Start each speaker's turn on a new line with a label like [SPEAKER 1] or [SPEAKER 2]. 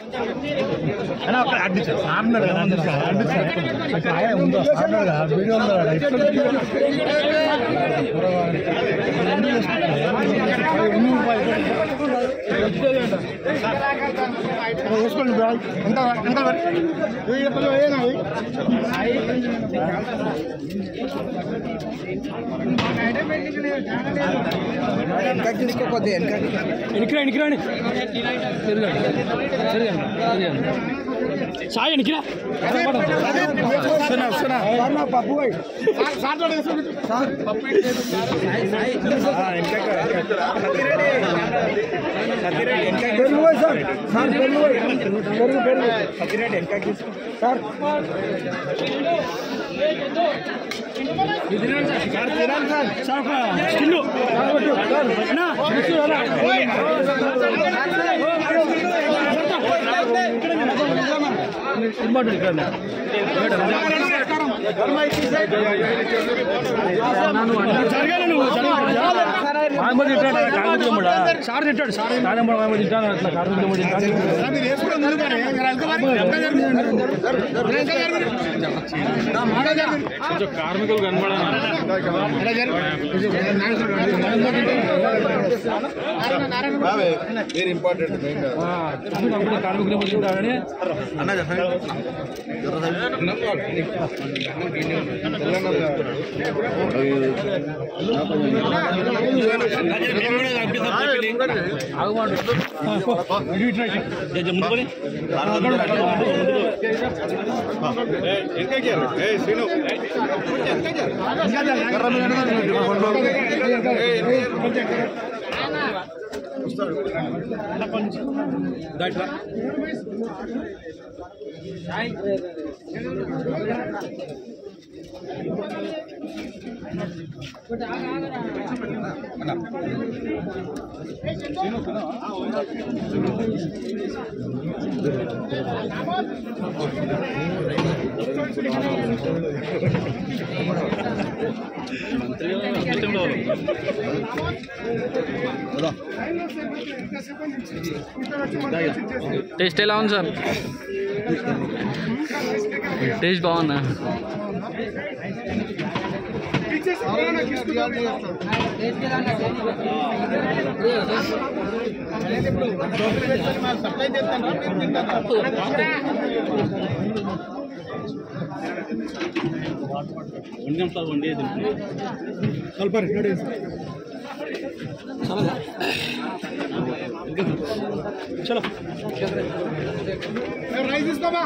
[SPEAKER 1] అలా అక్కడ అడ్డించారు సార్నాడు కదా అడ్డించారు అక్కడ ఆయన ఉందో సార్నాడు కదా వీడియో ఉందా చూసుకోండి ఎంత ఎంత
[SPEAKER 2] ఎనికిరా ఎనికిరా సాయి ఎనికిరా
[SPEAKER 1] వస్తున్నా వస్తున్నా పప్పు సార్ సార్ పెరుగు పెరుగు పెరుగు సార్ సార్ తినాలి సార్
[SPEAKER 2] సార్ ఒక స్టిల్లు అన్నా జరగాలి నువ్వు సార్ తింటాడు సార్ తింటాడు అట్లా కారు తింటాడు
[SPEAKER 1] మీరు వేసుకుని ముందు కానీ మీరు వెళ్తే మరి ఎంత జరుగుతుంది? మీరు ఎంత జరుగుతుంది?
[SPEAKER 2] కొంచెం కార్మికులు కనబడాలి
[SPEAKER 1] ఎలా జరుగుతుంది?
[SPEAKER 3] వెరీ ఇంపార్టెంట్ మెయిన్
[SPEAKER 2] అప్పుడు కార్మికులు ఏమో తింటారని
[SPEAKER 4] టేస్ట్ ఎలా ఉంది సార్ టేస్ట్ బాగుందా
[SPEAKER 2] చలో
[SPEAKER 1] రైస్ తీసుకోమా